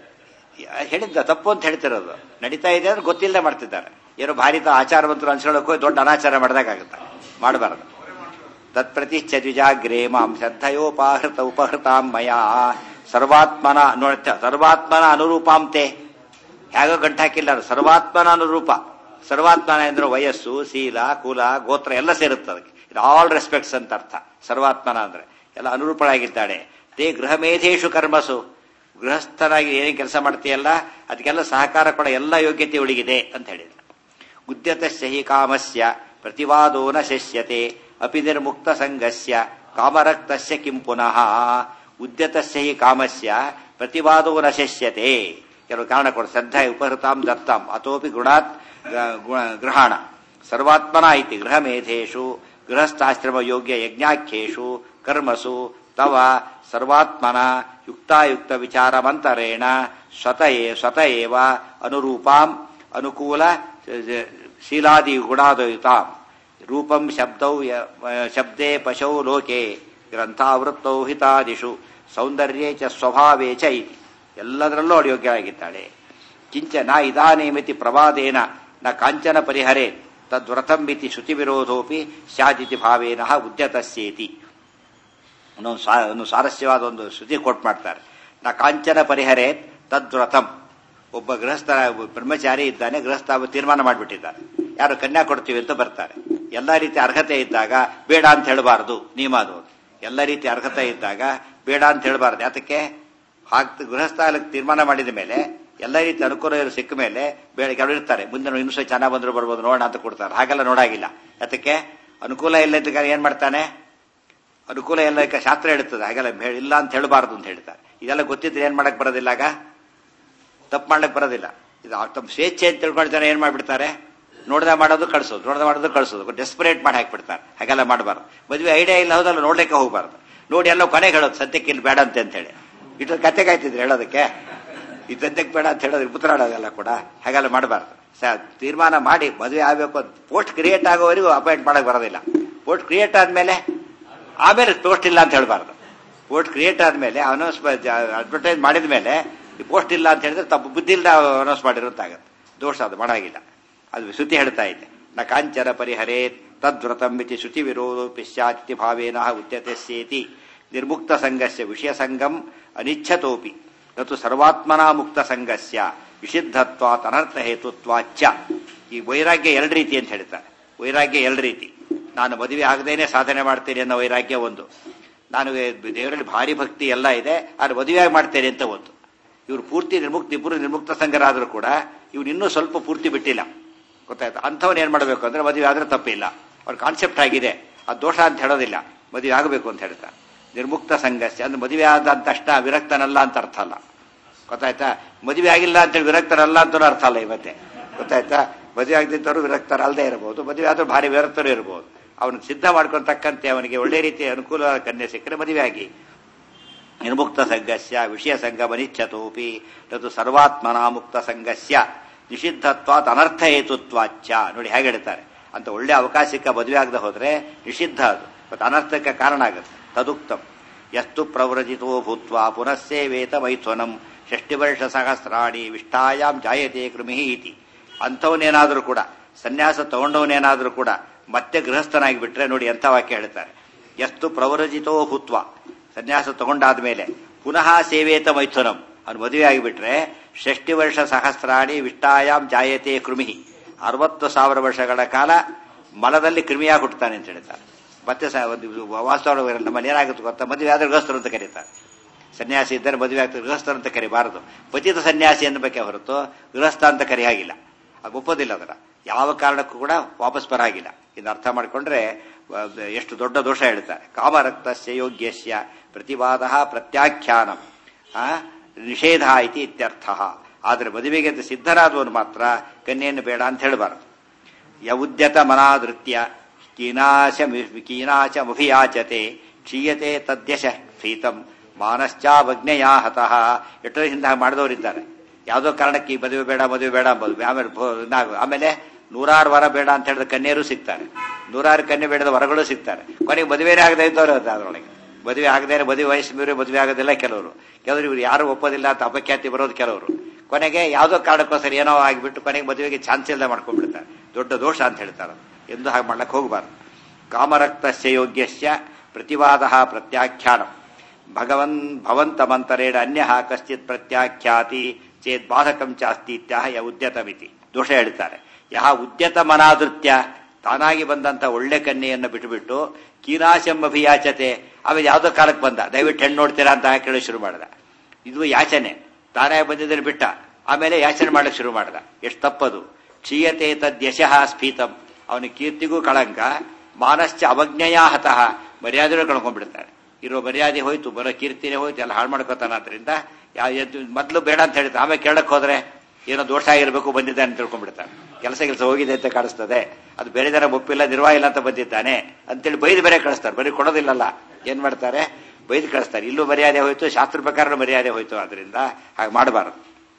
ಹೇಳಿದ್ದ ತಪ್ಪು ಅಂತ ಹೇಳ್ತಿರೋದು ನಡೀತಾ ಇದೆ ಅಂದ್ರೆ ಗೊತ್ತಿಲ್ಲದೆ ಮಾಡ್ತಿದ್ದಾರೆ ಏನೋ ಭಾರಿತ ಆಚಾರವಂತರು ಅನ್ಸ್ಕೊಳ್ಳೋಕೆ ಹೋಗಿ ದೊಡ್ಡ ಅನಾಚಾರ ಮಾಡಿದಾಗುತ್ತೆ ಮಾಡಬಾರದು ತತ್ಪ್ರತಿಷ್ಠ ದ್ವಿಜಾಗ್ರೇ ಮಾಂ ಶ್ರದ್ಧಯೋಪಾಹೃತ ಉಪಹೃತಾಂ ಮಯಾ ಸರ್ವಾತ್ಮನ ನೋಡ್ತ ಸರ್ವಾತ್ಮನ ಅನುರೂಪಾಂತೆ ಹೇಗೋ ಗಂಟು ಹಾಕಿಲ್ಲ ಅದು ಸರ್ವಾತ್ಮನ ಅನುರೂಪ ಸರ್ವಾತ್ಮನ ಅಂದ್ರೆ ವಯಸ್ಸು ಶೀಲ ಕುಲ ಗೋತ್ರ ಎಲ್ಲ ಸೇರುತ್ತೆ ಅದಕ್ಕೆ ಇದು ಆಲ್ ರೆಸ್ಪೆಕ್ಟ್ಸ್ ಅಂತ ಅರ್ಥ ಸರ್ವಾತ್ಮನ ಅಂದ್ರೆ ಎಲ್ಲ ಅನುರೂಪಳಾಗಿದ್ದಾಳೆ ತೇ ಗೃಹಮೇಧೇಶು ಕರ್ಮಸು ಗೃಹಸ್ಥನಾಗಿ ಏನೇನು ಕೆಲಸ ಮಾಡ್ತೀಯಲ್ಲ ಅದಕ್ಕೆಲ್ಲ ಸಹಕಾರ ಕೊಡ ಎಲ್ಲ ಯೋಗ್ಯತೆ ಒಳಗಿದೆ ಅಂತ ಹೇಳಿದ್ರು ಉದ್ಯತಸ್ಯ ಹಿ ಕಾಮಸ್ಯ ಪ್ರತಿವಾದೋ ನ ಶಸ್ಯತೆ ಅಪಿ ನಿರ್ಮುಕ್ತ ಸಂಘಸ್ಯ ಕಾಮರಕ್ತಸ್ಯ ಕಿಂ ಪುನಃ ಉದ್ಯತಸ್ಯ ಹಿ ಕಾಮಸ್ಯ ಪ್ರತಿವಾದೋ ನ ಶಸ್ಯತೆ ಕೆಲವು ಕಾರಣ ಕೊಡ ಶ್ರದ್ಧಾ ಉಪಹೃತಾಂ ದತ್ತಾಂ ಅತೋಪಿ ಗುಣಾತ್ ಗ- ಗುಣ- ಗ್ರಹಣ ಸರ್ವಾತ್ಮನ ಇತಿ ಗೃಹಮೇಧೇಶು ಗೃಹಸ್ಥಾಶ್ರಮ ಯೋಗ್ಯ ಯಜ್ಞಾಖ್ಯೇಷು ಕರ್ಮಸು ತವ ಸರ್ವಾತ್ಮನ ಯುಕ್ತಾಯುಕ್ತ ವಿಚಾರಮಂತರೇಣ ಸ್ವತಯೇ ಸ್ವತಯೇವ ಅನುರೂಪಾಂ ಅನುಕೂಲ ಶೀಲಾದಿ ಗುಣಾದಯುತಾಂ ರೂಪಂ ಶಬ್ದೌ ಯ- ಶಬ್ದೇ ಪಶೌ ಲೋಕೆ ಗ್ರಂಥಾವೃತ್ತೌ ಹಿತಾದಿಷು ಸೌಂದರ್ಯೇ ಚ ಸ್ವಭಾವೇ ಚ ಇತಿ ಎಲ್ಲದರಲ್ಲೂ ಅವಳು ಯೋಗ್ಯರಾಗಿದ್ದಾಳೆ ಕಿಂಚ ನ ಇದಾನೇಮಿತಿ ಪ್ರವಾದೇನ ನ ಕಾಂಚನ ಪರಿಹರೇ ತದ್ವ್ರತಂಬಿತಿ ಶ್ರುತಿ ವಿರೋಧೋಪಿ ಸ್ಯಾದಿತಿ ಭಾವೇನ ಉದ್ಯತಸ್ಯೇತಿ ಇನ್ನೊಂದು ಸ್ವಾ- ಒಂದು ಸ್ವಾರಸ್ಯವಾದ ಒಂದು ಶ್ರುತಿ ಕೋಟ್ ಮಾಡ್ತಾರೆ ನಾ ಕಾಂಚನ ಪರಿಹರೇ ತದ್ವ್ರತಂ ಒಬ್ಬ ಗೃಹಸ್ಥ ಒಬ್ಬ ಬ್ರಹ್ಮಚಾರಿ ಇದ್ದಾನೆ ಗೃಹಸ್ಥ ಒಬ್ಬ ತೀರ್ಮಾನ ಮಾಡಿಬಿಟ್ಟಿದ್ದಾರೆ ಯಾರು ಕನ್ಯಾ ಕೊಡ್ತೀವಿ ಅಂತ ಬರ್ತಾರೆ ಎಲ್ಲ ರೀತಿ ಅರ್ಹತೆ ಇದ್ದಾಗ ಬೇಡ ಅಂತ ಹೇಳಬಾರದು ನಿಯಮ ಅದು ಎಲ್ಲ ರೀತಿ ಅರ್ಹತೆ ಇದ್ದಾಗ ಬೇಡ ಅಂತ ಹೇಳಬಾರದು ಯಾತಕ್ಕೆ ಹಾಕ್ ಗೃಹಸ್ಥ ಆಗಲಿಕ್ಕೆ ತೀರ್ಮಾನ ಮಾಡಿದ ಮೇಲೆ ಎಲ್ಲ ರೀತಿ ಅನುಕೂಲ ಇರೋ ಸಿಕ್ಕ ಮೇಲೆ ಬೇಡ ಕೆಲವರು ಇರ್ತಾರೆ ಮುಂದೆ ನಾವು ಇನ್ನೂ ಸ್ವಲ್ಪ ಚೆನ್ನಾಗಿ ಬಂದ್ರು ಬರ್ಬೋದು ನೋಡೋಣ ಅಂತ ಕೊಡ್ತಾರೆ ಹಾಗೆಲ್ಲ ನೋಡಾಗಿಲ್ಲ ಯಾತಕ್ಕೆ ಅನುಕೂಲ ಇಲ್ಲ ಇದ್ದಾಗ ಏನ್ ಮಾಡ್ತಾನೆ ಅನುಕೂಲ ಎಲ್ಲ ಈಗ ಶಾಸ್ತ್ರ ಹೇಳ್ತದೆ ಹಾಗೆಲ್ಲ ಹೇ- ಇಲ್ಲ ಅಂತ ಹೇಳಬಾರದು ಅಂತ ಹೇಳ್ತಾರೆ ಇದೆಲ್ಲ ಗೊತ್ತಿದ್ರೆ ಏನ್ ಮಾಡಕ್ ಬರೋದಿಲ್ಲ ಆಗ ತಪ್ಪು ಮಾಡ್ಲಿಕ್ಕೆ ಬರೋದಿಲ್ಲ ಇದು ಆ ತಮ್ಮ ಸ್ವೇಚ್ಛೆ ಅಂತ ತಿಳ್ಕೊಂಡು ಜನ ಏನ್ ಮಾಡ್ಬಿಡ್ತಾರೆ ನೋಡ್ದ ಮಾಡೋದು ಕಳ್ಸೋದು ನೋಡ್ದ ಮಾಡೋದು ಕಳ್ಸೋದು ಡೆಸ್ಪರೇಟ್ ಮಾಡಿ ಹಾಕ್ಬಿಡ್ತಾರೆ ಹಾಗೆಲ್ಲ ಮಾಡಬಾರ್ದು ಮದುವೆ ಐಡಿಯಾ ಇಲ್ಲ ಹೋದಲ್ಲ ನೋಡ್ಲಿಕ್ಕೆ ಹೋಗ್ಬಾರ್ದು ನೋಡಿ ಎಲ್ಲ ಕೊನೆಗೆ ಹೇಳೋದು ಸದ್ಯಕ್ಕೆ ಇಲ್ಲಿ ಬೇಡ ಅಂತ ಅಂತ ಹೇಳಿ ಇಟ್ಟು ಕತೆ ಕಾಯ್ತಿದ್ರು ಹೇಳೋದಕ್ಕೆ ಈ ಸದ್ಯಕ್ಕೆ ಬೇಡ ಅಂತ ಹೇಳೋದು ಪುತ್ರಾಡೋದೆಲ್ಲ ಕೂಡ ಹಾಗೆಲ್ಲ ಮಾಡಬಾರ್ದು ಸ ತೀರ್ಮಾನ ಮಾಡಿ ಮದುವೆ ಆಗಬೇಕು ಅಂತ ಪೋಸ್ಟ್ ಕ್ರಿಯೇಟ್ ಆಗೋವರೆಗೂ ಅಪಾಯಿಂಟ್ ಮಾಡಕ್ ಬರೋದಿಲ್ಲ ಪೋಸ್ಟ್ ಕ್ರಿಯೇಟ್ ಆದ್ಮೇಲೆ ಆಮೇಲೆ ಪೋಸ್ಟ್ ಇಲ್ಲ ಅಂತ ಹೇಳಬಾರ್ದು ಪೋಸ್ಟ್ ಕ್ರಿಯೇಟ್ ಆದ್ಮೇಲೆ ಅನೌನ್ಸ್ ಅಡ್ವರ್ಟೈಸ್ ಮಾಡಿದ ಮೇಲೆ ಈ ಪೋಸ್ಟ್ ಇಲ್ಲ ಅಂತ ಹೇಳಿದ್ರೆ ತಪ್ಪು ಬುದ್ಧಿ ಇಲ್ಲದ ಅನೌನ್ಸ್ ಮಾಡಿರುತ್ತಾಗತ್ತೆ ದೋಷ ಅದು ಮಾಡಾಗಿಲ್ಲ ಅದು ಶ್ರುತಿ ಹೇಳ್ತಾ ಇದೆ ನ ಕಾಂಚನ ಪರಿಹರೇ ತದ್ವ್ರತಂ ಇತಿ ಶುಚಿ ವಿರೋಧೋಪಿ ಸ್ಯಾತಿ ಭಾವೇನ ಉದ್ಯತೆ ಸೇತಿ ನಿರ್ಮುಕ್ತ ಸಂಘಸ್ಯ ವಿಷಯ ಸಂಗಂ ಅನಿಚ್ಛತೋಪಿ ನತು ಸರ್ವಾತ್ಮನಾ ಮುಕ್ತ ಸಂಘಸ್ಯ ವಿಶುದ್ಧತ್ವಾತ್ ಅನರ್ಥ ಹೇತುತ್ವಾಚ್ಚ ಈ ವೈರಾಗ್ಯ ಎರಡು ರೀತಿ ಅಂತ ಹೇಳ್ತಾರೆ ವೈರಾಗ್ಯ ಎರಡು ರೀತಿ ನಾನು ಮದುವೆ ಆಗದೇನೆ ಸಾಧನೆ ಮಾಡ್ತೇನೆ ಅನ್ನೋ ವೈರಾಗ್ಯ ಒಂದು ನಾನು ದೇವರಲ್ಲಿ ಭಾರಿ ಭಕ್ತಿ ಎಲ್ಲ ಇದೆ ಆದ್ರೆ ಮದುವೆಯಾಗಿ ಮಾಡ್ತೇನೆ ಅಂತ ಒಂದು ಇವ್ರು ಪೂರ್ತಿ ನಿರ್ಮುಕ್ತ ಇಬ್ಬರು ನಿರ್ಮುಕ್ತ ಸಂಘರಾದ್ರೂ ಕೂಡ ಇವ್ರು ಇನ್ನೂ ಸ್ವಲ್ಪ ಪೂರ್ತಿ ಬಿಟ್ಟಿಲ್ಲ ಗೊತ್ತಾಯ್ತು ಅಂಥವ್ನು ಏನ್ ಮಾಡಬೇಕು ಅಂದ್ರೆ ಮದುವೆ ಆದ್ರೆ ತಪ್ಪಿಲ್ಲ ಅವ್ರ ಕಾನ್ಸೆಪ್ಟ್ ಆಗಿದೆ ಆ ದೋಷ ಅಂತ ಹೇಳೋದಿಲ್ಲ ಮದುವೆ ಆಗಬೇಕು ಅಂತ ಹೇಳ್ತಾರೆ ನಿರ್ಮುಕ್ತ ಸಂಘಸ್ಯ ಅಂದ್ರೆ ಮದುವೆ ಆದಂತ ಅಷ್ಟ ವಿರಕ್ತನಲ್ಲ ಅಂತ ಅರ್ಥ ಅಲ್ಲ ಗೊತ್ತಾಯ್ತಾ ಮದುವೆ ಆಗಿಲ್ಲ ಅಂತೇಳಿ ವಿರಕ್ತರಲ್ಲ ಅಂತಲೂ ಅರ್ಥ ಅಲ್ಲ ಇವತ್ತೆ ಗೊತ್ತಾಯ್ತಾ ಮದುವೆ ಆಗದಿದ್ದವರು ವಿರಕ್ತರಲ್ಲದೆ ಇರಬಹುದು ಮದುವೆ ಆದ್ರೂ ಭಾರಿ ವಿರಕ್ತರು ಇರಬಹುದು ಅವನು ಸಿದ್ಧ ಮಾಡ್ಕೊಂತಕ್ಕಂತೆ ಅವನಿಗೆ ಒಳ್ಳೆ ರೀತಿಯ ಅನುಕೂಲವಾದ ಕನ್ಯೆ ಸಿಕ್ಕರೆ ಮದುವೆ ಆಗಿ ನಿರ್ಮುಕ್ತ ಸಂಘಸ್ಯ ವಿಷಯ ಸಂಗಮನಿಚ್ಛತೋಪಿ ತದು ಸರ್ವಾತ್ಮನ ಮುಕ್ತ ಸಂಘಸ್ಯ ನಿಷಿದ್ಧತ್ವಾತ್ ಅನರ್ಥ ಹೇತುತ್ವಾಚ್ಚ ನೋಡಿ ಹೇಗೆ ಹೇಳ್ತಾರೆ ಅಂತ ಒಳ್ಳೆ ಅವಕಾಶಕ್ಕೆ ಮದುವೆ ಆಗದೆ ಹೋದ್ರೆ ನಿಷಿದ್ಧ ಅದು ಮತ್ತು ಅನರ್ಥಕ್ಕೆ ಕಾರಣ ಆಗುತ್ತೆ ತದುಕ್ತಂ ಯಸ್ತು ಪ್ರವ್ರಜಿತೋ ಭೂತ್ವ ಪುನಃಸೇವೇತ ಮೈಥುನಂ ಷಷ್ಟಿ ವರ್ಷ ಸಹಸ್ರಾಣಿ ವಿಷ್ಟಾಯಾಮ್ ಜಾಯತೆ ಕೃಮಿ ಇತಿ ಅಂಥವನೇನಾದರೂ ಕೂಡ ಸನ್ಯಾಸ ತಗೊಂಡವನೇನಾದರೂ ಕೂಡ ಮತ್ತೆ ಗೃಹಸ್ಥನಾಗಿ ಬಿಟ್ರೆ ನೋಡಿ ಎಂಥ ವಾಕ್ಯ ಹೇಳ್ತಾರೆ ಎಷ್ಟು ಪ್ರವರಜಿತೋ ಭೂತ್ವ ಸನ್ಯಾಸ ತಗೊಂಡಾದ ಮೇಲೆ ಪುನಃ ಸೇವೇತ ಮೈಥುನಂ ಅವನು ಮದುವೆ ಆಗಿಬಿಟ್ರೆ ಷಷ್ಟಿ ವರ್ಷ ಸಹಸ್ರಾಣಿ ವಿಷ್ಟಾಯಾಮ್ ಜಾಯತೆ ಕೃಮಿ ಅರವತ್ತು ಸಾವಿರ ವರ್ಷಗಳ ಕಾಲ ಮಲದಲ್ಲಿ ಕ್ರಿಮಿಯಾಗಿ ಹುಟ್ಟುತ್ತಾನೆ ಅಂತ ಹೇಳ್ತಾರೆ ಮತ್ತೆ ಸ ಒಂದು ವಾಸ್ತವ ನಮ್ಮಲ್ಲಿ ಏನಾಗುತ್ತೆ ಗೊತ್ತಾ ಮದುವೆ ಆದ್ರೆ ಗೃಹಸ್ಥರು ಅಂತ ಕರೀತಾರೆ ಸನ್ಯಾಸಿ ಇದ್ದರೆ ಮದುವೆ ಆಗ್ತದೆ ಗೃಹಸ್ಥರು ಅಂತ ಕರಿಬಾರದು ಪತಿತ ಸನ್ಯಾಸಿ ಅನ್ನಬೇಕೆ ಹೊರತು ಗೃಹಸ್ಥ ಅಂತ ಕರೆಯಾಗಿಲ್ಲ ಆಗ ಒಪ್ಪೋದಿಲ್ಲ ಅದರ ಯಾವ ಕಾರಣಕ್ಕೂ ಕೂಡ ವಾಪಸ್ ಬರಾಗಿಲ್ಲ ಇದು ಅರ್ಥ ಮಾಡಿಕೊಂಡ್ರೆ ಎಷ್ಟು ದೊಡ್ಡ ದೋಷ ಹೇಳ್ತಾರೆ ಕಾಮರಕ್ತಸ್ಯ ಯೋಗ್ಯಸ್ಯ ಪ್ರತಿವಾದ ಪ್ರತ್ಯಾಖ್ಯಾನಂ ನಿಷೇಧ ಇತಿ ಇತ್ಯರ್ಥ ಆದರೆ ಮದುವೆಗೆ ಅಂತ ಸಿದ್ಧರಾದವನು ಮಾತ್ರ ಕನ್ಯೆಯನ್ನು ಬೇಡ ಅಂತ ಹೇಳಬಾರದು ಯೌದ್ಯತ ಮನಾದೃತ್ಯ ಕೀನಾಶ ಕೀನಾಚ ಮುಭಿಯಾಚತೆ ಕ್ಷೀಯತೆ ತದ್ಯಶ ಪ್ರೀತಂ ಮಾನಶ್ಚಾವಜ್ಞೆಯ ಹತಃ ಎಷ್ಟೋ ಹಿಂದೆ ಮಾಡಿದವರಿದ್ದಾರೆ ಯಾವುದೋ ಕಾರಣಕ್ಕೆ ಈ ಮದುವೆ ಬೇಡ ಮದುವೆ ಬೇಡ ಅಂಬೋದು ಆಮೇಲೆ ಆಮೇಲೆ ನೂರಾರು ವರ ಬೇಡ ಅಂತ ಹೇಳಿದ ಕನ್ಯರು ಸಿಗ್ತಾರೆ ನೂರಾರು ಕನ್ಯೆ ಬೇಡದ ವರಗಳು ಸಿಗ್ತಾರೆ ಕೊನೆಗೆ ಮದುವೆನೇ ಆಗದೆ ಇದ್ದವರು ಅದರೊಳಗೆ ಮದುವೆ ಆಗದೇ ಮದುವೆ ವಯಸ್ಸು ಮೀರಿ ಮದುವೆ ಆಗೋದಿಲ್ಲ ಕೆಲವರು ಕೆಲವರು ಇವರು ಯಾರು ಒಪ್ಪೋದಿಲ್ಲ ಅಂತ ಅಪಖ್ಯಾತಿ ಬರೋದು ಕೆಲವರು ಕೊನೆಗೆ ಯಾವುದೋ ಕಾರಣಕ್ಕೋಸ್ಕರ ಏನೋ ಆಗಿಬಿಟ್ಟು ಕೊನೆಗೆ ಮದುವೆಗೆ ಚಾನ್ಸ್ ಇಲ್ಲದೆ ಮಾಡ್ಕೊಂಡ್ಬಿಡ್ತಾರೆ ದೊಡ್ಡ ದೋಷ ಅಂತ ಹೇಳ್ತಾರೆ ಎಂದು ಹಾಗೆ ಮಾಡ್ಲಕ್ಕೆ ಹೋಗಬಾರ್ದು ಕಾಮರಕ್ತಸ್ಯ ಯೋಗ್ಯಸ್ಯ ಪ್ರತಿವಾದ ಪ್ರತ್ಯಾಖ್ಯಾನ ಭಗವನ್ ಭವಂತಮಂತರೇಣ ಅನ್ಯ ಕಶ್ಚಿತ್ ಪ್ರತ್ಯಾಖ್ಯಾತಿ ಚೇತ್ ಬಾಧಕಂ ಚಾಸ್ತಿ ಇತ್ಯಾಹ ಯ ಉದ್ಯತಮಿತಿ ದೋಷ ಹೇಳ್ತಾರೆ ಯಹ ಉದ್ಯತ ಮನಾದೃತ್ಯ ತಾನಾಗಿ ಬಂದಂತ ಒಳ್ಳೆ ಕನ್ಯೆಯನ್ನು ಬಿಟ್ಟುಬಿಟ್ಟು ಕೀನಾಶಂ ಅಭಿಯಾಚತೆ ಆಮೇಲೆ ಯಾವುದೋ ಕಾಲಕ್ಕೆ ಬಂದ ದಯವಿಟ್ಟು ಹೆಣ್ಣು ನೋಡ್ತೀರಾ ಅಂತ ಕೇಳಿ ಶುರು ಮಾಡ್ದ ಇದು ಯಾಚನೆ ತಾನೇ ಬಂದಿದ್ರೆ ಬಿಟ್ಟ ಆಮೇಲೆ ಯಾಚನೆ ಮಾಡಕ್ಕೆ ಶುರು ಮಾಡ್ದ ಎಷ್ಟು ತಪ್ಪದು ಕ್ಷೀಯತೆ ತದ್ಯಶಃ ಸ್ಫೀತಂ ಅವನ ಕೀರ್ತಿಗೂ ಕಳಂಕ ಮಾನಶ್ಚ ಅವಜ್ಞೆಯ ಹತಃ ಮರ್ಯಾದೆ ಕಳ್ಕೊಂಡ್ಬಿಡ್ತಾನೆ ಇರೋ ಮರ್ಯಾದೆ ಹೋಯ್ತು ಬರೋ ಕೀರ್ತಿನೇ ಹೋಯ್ತು ಎಲ್ಲ ಹಾಳು ಮಾಡ್ಕೋತಾನ ಅದರಿಂದ ಮೊದಲು ಬೇಡ ಅಂತ ಹೇಳಿದ್ರೆ ಆಮೇಲೆ ಕೇಳಕ್ ಹೋದ್ರೆ ಏನೋ ದೋಷ ಆಗಿರ್ಬೇಕು ಬಂದಿದ್ದಾನೆ ಅಂತ ತಿಳ್ಕೊಂಡ್ಬಿಡ್ತಾನೆ ಕೆಲಸ ಕೆಲಸ ಹೋಗಿದೆ ಅಂತ ಕಾಣಿಸ್ತದೆ ಅದು ಬೇರೆ ಜನ ಒಪ್ಪಿಲ್ಲ ನಿರ್ವಾಹ ಇಲ್ಲ ಅಂತ ಬಂದಿದ್ದಾನೆ ಅಂತೇಳಿ ಬೈದು ಬೇರೆ ಕಳಿಸ್ತಾರೆ ಬರೀ ಕೊಡೋದಿಲ್ಲಲ್ಲ ಏನ್ ಮಾಡ್ತಾರೆ ಬೈದು ಕಳಿಸ್ತಾರೆ ಇಲ್ಲೂ ಮರ್ಯಾದೆ ಹೋಯ್ತು ಶಾಸ್ತ್ರ ಪ್ರಕಾರ ಮರ್ಯಾದೆ ಹೋಯ್ತು ಅದರಿಂದ ಹಾಗೆ ಮಾಡಬಾರದು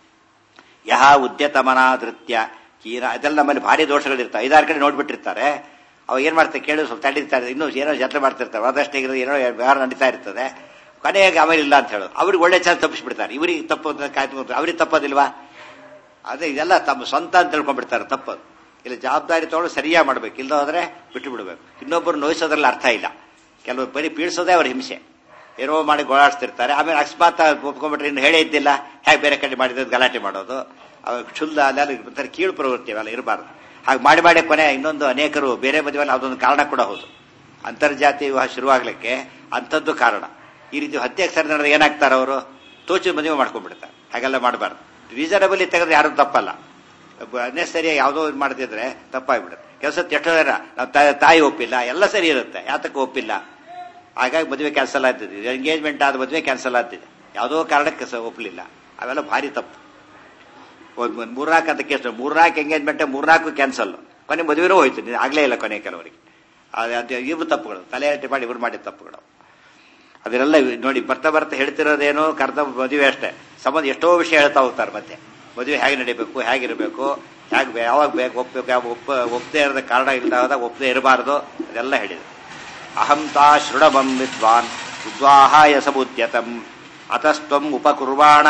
ಯಹ ಉದ್ಯತಮನಾದೃತ್ಯ ಕೀನ ಅದೆಲ್ಲ ನಮ್ಮಲ್ಲಿ ಭಾರಿ ದೋಷಗಳಿರ್ತಾವೆ ಐದಾರು ಕಡೆ ನೋಡ್ಬಿಟ್ಟಿರ್ತಾರೆ ಅವ ಏನ್ ಮಾಡ್ತಾರೆ ಕೇಳಿ ಸ್ವಲ್ಪ ತಡೀತಾರೆ ಇನ್ನೂ ಏನೋ ಜತ್ರ ಮಾಡ್ತಿರ್ತಾರೆ ಆದಷ್ಟು ಏನೋ ವ್ಯವಹಾರ ನಡೀತಾ ಇರ್ತದೆ ಕೊನೆಗೆ ಆಮೇಲೆ ಇಲ್ಲ ಅಂತ ಹೇಳೋದು ಅವ್ರಿಗೆ ಒಳ್ಳೆ ಚಾನ್ಸ್ ತಪ್ಪಿಸ್ಬಿಡ್ತಾರೆ ಇವರಿಗೆ ತಪ್ಪು ಕಾಯ್ತು ಅವ್ರಿಗೆ ತಪ್ಪೋದಿಲ್ವಾ ಅದೇ ಇದೆಲ್ಲ ತಮ್ಮ ಸ್ವಂತ ಅಂತ ತಿಳ್ಕೊಂಡ್ಬಿಡ್ತಾರೆ ತಪ್ಪದು ಇಲ್ಲಿ ಜವಾಬ್ದಾರಿ ತಗೊಂಡು ಸರಿಯಾಗಿ ಮಾಡ್ಬೇಕು ಇಲ್ಲದ ಹೋದ್ರೆ ಬಿಟ್ಟು ಬಿಡಬೇಕು ಇನ್ನೊಬ್ಬರು ನೋಯಿಸೋದ್ರಲ್ಲಿ ಅರ್ಥ ಇಲ್ಲ ಕೆಲವು ಬರೀ ಪೀಡಿಸೋದೇ ಅವ್ರ ಹಿಂಸೆ ಏನೋ ಮಾಡಿ ಗೋಳಾಡ್ತಿರ್ತಾರೆ ಆಮೇಲೆ ಅಕಸ್ಮಾತ್ ಒಪ್ಕೊಂಡ್ಬಿಟ್ರೆ ಇನ್ನು ಹೇಳೇ ಇದ್ದಿಲ್ಲ ಹೇಗೆ ಬೇರೆ ಕಡೆ ಮಾಡಿದ್ರೆ ಗಲಾಟೆ ಮಾಡೋದು ಅವಾಗ ಕ್ಷುಲ್ಲ ಅಲ್ಲೆಲ್ಲ ಕೀಳು ಪ್ರವೃತ್ತಿ ಅವೆಲ್ಲ ಇರಬಾರ್ದು ಹಾಗೆ ಮಾಡಿ ಮಾಡಿ ಕೊನೆ ಇನ್ನೊಂದು ಅನೇಕರು ಬೇರೆ ಮದುವೆಯಲ್ಲಿ ಅದೊಂದು ಕಾರಣ ಕೂಡ ಹೌದು ಅಂತರ್ಜಾತಿ ವಿವಾಹ ಶುರುವಾಗ್ಲಿಕ್ಕೆ ಅಂಥದ್ದು ಕಾರಣ ಈ ರೀತಿ ಹತ್ಯೆ ಸರಿ ನಡೆದ್ರೆ ಏನಾಗ್ತಾರೆ ಅವರು ತೋಚು ಮದುವೆ ಮಾಡ್ಕೊಂಡ್ಬಿಡ್ತಾರೆ ಹಾಗೆಲ್ಲ ಮಾಡಬಾರ್ದು ರೀಸನಬಲಿ ತೆಗೆದ್ರೆ ಯಾರು ತಪ್ಪಲ್ಲ ಅನ್ನೆಸರಿಯಾಗಿ ಯಾವುದೋ ಮಾಡ್ತಿದ್ರೆ ತಪ್ಪಾಗ್ಬಿಡುತ್ತೆ ಕೆಲಸ ಎಷ್ಟೋ ಜನ ನಾವು ತಾಯಿ ಒಪ್ಪಿಲ್ಲ ಎಲ್ಲ ಸರಿ ಇರುತ್ತೆ ಯಾತಕ್ಕೆ ಒಪ್ಪಿಲ್ಲ ಹಾಗಾಗಿ ಮದುವೆ ಕ್ಯಾನ್ಸಲ್ ಆಗ್ತಿದೆ ಎಂಗೇಜ್ಮೆಂಟ್ ಆದ ಮದುವೆ ಕ್ಯಾನ್ಸಲ್ ಆಗ್ತಿದೆ ಯಾವುದೋ ಕಾರಣಕ್ಕೆ ಒಪ್ಪಲಿಲ್ಲ ಅವೆಲ್ಲ ಭಾರಿ ತಪ್ಪು ಒಂದು ಮೂರ್ನಾಲ್ಕು ಅಂತ ಕೇಸ್ ಮೂರ್ನಾಲ್ಕು ಎಂಗೇಜ್ಮೆಂಟ್ ಮೂರ್ನಾಲ್ಕು ಕ್ಯಾನ್ಸಲ್ ಕೊನೆ ಮದುವೆನೂ ಹೋಯ್ತು ಆಗ್ಲೇ ಇಲ್ಲ ಕೊನೆ ಕೆಲವರಿಗೆ ಅದು ಇವ್ರು ತಪ್ಪುಗಳು ತಲೆ ಹಟ್ಟಿ ಮಾಡಿ ಇವ್ರು ಮಾಡಿದ ತಪ್ಪುಗಳು ಅದನ್ನೆಲ್ಲ ನೋಡಿ ಬರ್ತಾ ಬರ್ತಾ ಹೇಳ್ತಿರೋದೇನು ಕರ್ತ ಮದುವೆ ಅಷ್ಟೇ ಸಂಬಂಧ ಎಷ್ಟೋ ವಿಷಯ ಹೇಳ್ತಾ ಹೋಗ್ತಾರೆ ಮತ್ತೆ ಮದುವೆ ಹೇಗೆ ನಡಿಬೇಕು ಹೇಗಿರಬೇಕು ಹೇಗೆ ಯಾವಾಗ ಬೇಕು ಒಪ್ಪಬೇಕು ಯಾವ ಒಪ್ಪ ಒಪ್ಪದೇ ಇರೋದ ಕಾರಣ ಇಲ್ಲದಾಗ ಒಪ್ಪದೇ ಇರಬಾರ್ದು ಅದೆಲ್ಲ ಹೇಳಿದೆ ಅಹಂತಾ ಶೃಣವಂ ವಿದ್ವಾನ್ ಉದ್ವಾಹಾಯ ಸಮುದ್ಯತಂ ಅತಸ್ತ್ವಂ ಉಪಕುರ್ವಾಣ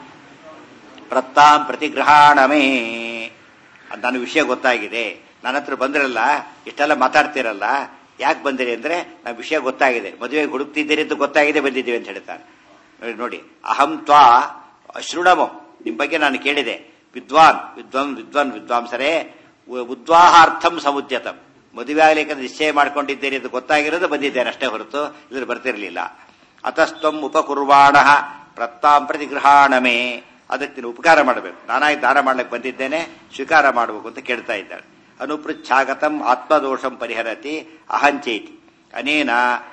ಪ್ರತ್ತಾಂ ಪ್ರತಿಗ್ರಹಾಣಮೇ ನನ್ನ ವಿಷಯ ಗೊತ್ತಾಗಿದೆ ನನ್ನ ಹತ್ರ ಬಂದಿರಲ್ಲ ಇಷ್ಟೆಲ್ಲ ಮಾತಾಡ್ತಿರಲ್ಲ ಯಾಕೆ ಬಂದಿರಿ ಅಂದ್ರೆ ನಮ್ಮ ವಿಷಯ ಗೊತ್ತಾಗಿದೆ ಮದುವೆಗೆ ಹುಡುಕ್ತಿದ್ದೀರಿ ಅಂತ ಗೊತ್ತಾಗಿದೆ ಬಂದಿದ್ದೀವಿ ಅಂತ ಹೇಳ್ತಾರೆ ನೋಡಿ ನೋಡಿ ಅಹಂ ತ್ವಾ ಅಶೃಣಮೋ ನಿಮ್ ಬಗ್ಗೆ ನಾನು ಕೇಳಿದೆ ವಿದ್ವಾನ್ ವಿದ್ವಾನ್ ವಿದ್ವಾನ್ ವಿದ್ವಾಂಸರೇ ಉದ್ವಾಹಾರ್ಥಂ ಸಮುದ್ಯತಂ ಮದುವೆ ಆಗ್ಲಿಕ್ಕೆ ನಿಶ್ಚಯ ಮಾಡ್ಕೊಂಡಿದ್ದೀರಿ ಅಂತ ಗೊತ್ತಾಗಿರೋದು ಬಂದಿದ್ದೇನೆ ಅಷ್ಟೇ ಹೊರತು ಇದ್ರ ಬರ್ತಿರ್ಲಿಲ್ಲ ಅತಸ್ತ್ವಂ ಉಪಕುರ್ವಾಣ ಪ್ರತ್ತಾಂ ಪ್ರತಿಗೃಹಾಣಮೇ ಅದಕ್ಕೆ ನೀನು ಉಪಕಾರ ಮಾಡಬೇಕು ನಾನಾಗಿ ದಾನ ಮಾಡ್ಲಿಕ್ಕೆ ಬಂದಿದ್ದೇನೆ ಸ್ವೀಕಾರ ಮಾಡಬೇಕು ಅಂತ ಕೇಳ್ತಾ ಇದ್ದಾಳೆ ಅನುಪೃಚ್ಛಾಗತಂ ಆತ್ಮದೋಷಂ ಪರಿಹರತಿ ಅಹಂಚೇತಿ ಅನೇನ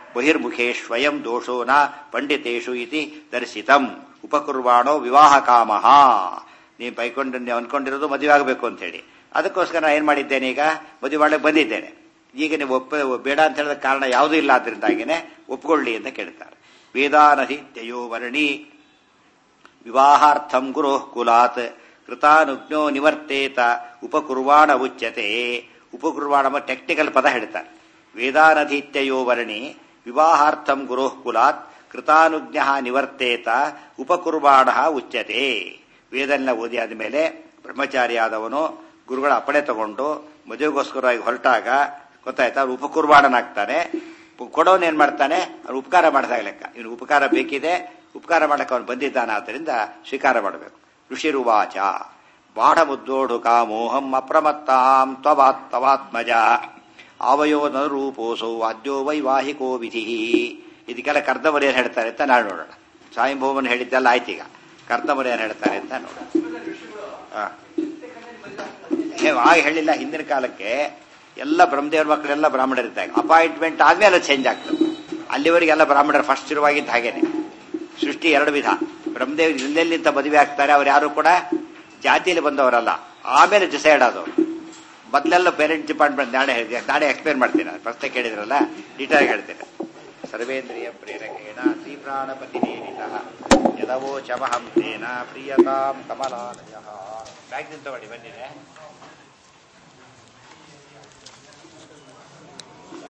ಬಹಿರ್ಮುಖೇ ಸ್ವಯಂ ದೋಷೋ ನ ಪಂಡಿತೇಶು ಇತಿ ದರ್ಶಿತಂ ಉಪಕುರ್ವಾಣೋ ವಿವಾಹ ಕಾಮಃ ನೀವು ಬೈಕೊಂಡು ನೀವು ಅನ್ಕೊಂಡಿರೋದು ಮದುವೆ ಆಗಬೇಕು ಅಂತ ಹೇಳಿ ಅದಕ್ಕೋಸ್ಕರ ನಾನು ಏನ್ ಮಾಡಿದ್ದೇನೆ ಈಗ ಮದುವೆ ಮಾಡಕ್ಕೆ ಬಂದಿದ್ದೇನೆ ಈಗ ನೀವು ಒಪ್ಪ ಬೇಡ ಅಂತ ಹೇಳಿದ ಕಾರಣ ಯಾವುದೂ ಇಲ್ಲ ಆದ್ರಿಂದಾಗಿನೇ ಒಪ್ಕೊಳ್ಳಿ ಅಂತ ಕೇಳ್ತಾರೆ ವೇದಾನಧಿ ತ್ಯಯೋ ವರ್ಣಿ ವಿವಾಹಾರ್ಥಂ ಗುರು ಕುಲಾತ್ ಕೃತಾನುಜ್ಞೋ ನಿವರ್ತೇತ ಉಪಕುರ್ವಾಣ ಉಚ್ಯತೆ ಉಪಕುರ್ವಾಣ ಟೆಕ್ನಿಕಲ್ ಪದ ಹೇಳ್ತಾರೆ ವೇದಾನಧೀತ್ಯಯೋ ವರ್ಣಿ ವಿವಾಹಾರ್ಥಂ ಗುರು ಕುಲಾತ್ ಕೃತಾನುಜ್ಞ ನಿವರ್ತೇತ ಉಪಕುರ್ವಾಣ ಉಚ್ಯತೆ ವೇದನ್ನ ಓದಿ ಆದಮೇಲೆ ಬ್ರಹ್ಮಚಾರಿಯಾದವನು ಗುರುಗಳ ಅಪ್ಪಣೆ ತಗೊಂಡು ಮದುವೆಗೋಸ್ಕರವಾಗಿ ಹೊರಟಾಗ ಗೊತ್ತಾಯ್ತಾ ಅವ್ರು ಉಪಕುರ್ವಾಣನಾಗ್ತಾನೆ ಕೊಡೋನ್ ಏನ್ ಮಾಡ್ತಾನೆ ಅವ್ನು ಉಪಕಾರ ಮಾಡಿದಾಗ ಲೆಕ್ಕ ಇವನು ಉಪಕಾರ ಬೇಕಿದೆ ಉಪಕಾರ ಮಾಡಕ್ಕೆ ಅವನು ಬಂದಿದ್ದಾನೆ ಆದ್ದರಿಂದ ಸ್ವೀಕಾರ ಮಾಡಬೇಕು ಋಷಿರುವಾಚ ಬಾಢ ಮುದ್ದೋಡು ಕಾಮೋಹಂ ಅಪ್ರಮತ್ತಾಂ ತ್ವವಾತ್ ತವಾತ್ಮಜ ಆವಯೋ ರೂಪೋಸೋ ವಾದ್ಯೋ ವೈವಾಹಿಕೋ ವಿಧಿ ಇದಕ್ಕೆಲ್ಲ ಕರ್ದವರು ಏನ್ ಹೇಳ್ತಾರೆ ಅಂತ ನಾಳೆ ನೋಡೋಣ ಸಾಯಂಭೌಮನ್ ಹೇಳಿದ್ದೆಲ್ಲ ಆಯ್ತೀಗ ಕರ್ದವರು ಏನ್ ಹೇಳ್ತಾರೆ ಅಂತ ನೋಡೋಣ ಆ. ಹೇ, ಆಗ ಹೇಳಿಲ್ಲ ಹಿಂದಿನ ಕಾಲಕ್ಕೆ ಎಲ್ಲ ಬ್ರಹ್ಮದೇವ್ರ ಮಕ್ಕಳೆಲ್ಲ ಬ್ರಾಹ್ಮಣರಿದ್ದಾಗ ಅಪಾಯಿಂಟ್ಮೆಂಟ್ ಆದ್ಮೇಲೆ ಚೇಂಜ್ ಆಗ್ತದೆ ಅಲ್ಲಿವರೆಗೆಲ್ಲ ಬ್ರಾಹ್ಮಣರು ಫಸ್ಟ್ ಶುರುವಾಗಿದ್ದ ಹಾಗೇನೆ ಸೃಷ್ಟಿ ಎರಡು ವಿಧ ಬ್ರಹ್ಮದೇವ್ ಎಲ್ಲೆಲ್ಲಿಂದ ಮದುವೆ ಆಗ್ತಾರೆ ಅವ್ರು ಯಾರು ಕೂಡ ಜಾತಿಯಲ್ಲಿ ಬಂದವರಲ್ಲ ಆಮೇಲೆ ಡಿಸೈಡ್ ಆದವರು ಮೊದಲೆಲ್ಲ ಪೇರೆಂಟ್ ಡಿಪಾರ್ಟ್ಮೆಂಟ್ ನಾಳೆ ಹೇಳಿದೆ ನಾಳೆ ಎಕ್ಸ್ಪ್ಲೇನ್ ಮಾಡ್ತೀನಿ ನಾನು ಪ್ರಶ್ನೆ ಕೇಳಿದ್ರಲ್ಲ ಡೀಟೇಲ್ ಹೇಳ್ತೇನೆ ಸರ್ವೇಂದ್ರಿಯ ಪ್ರೇರಕೇಣ ಶ್ರೀ ಪ್ರಾಣಪತಿ ನೇರಿತಃ ಯದವೋ ಚಮಹಂ ತೇನ ಪ್ರಿಯತಾಂ ಕಮಲಾಲಯ ಬ್ಯಾಗ್ ತಗೊಳ್ಳಿ ಬಂದಿದೆ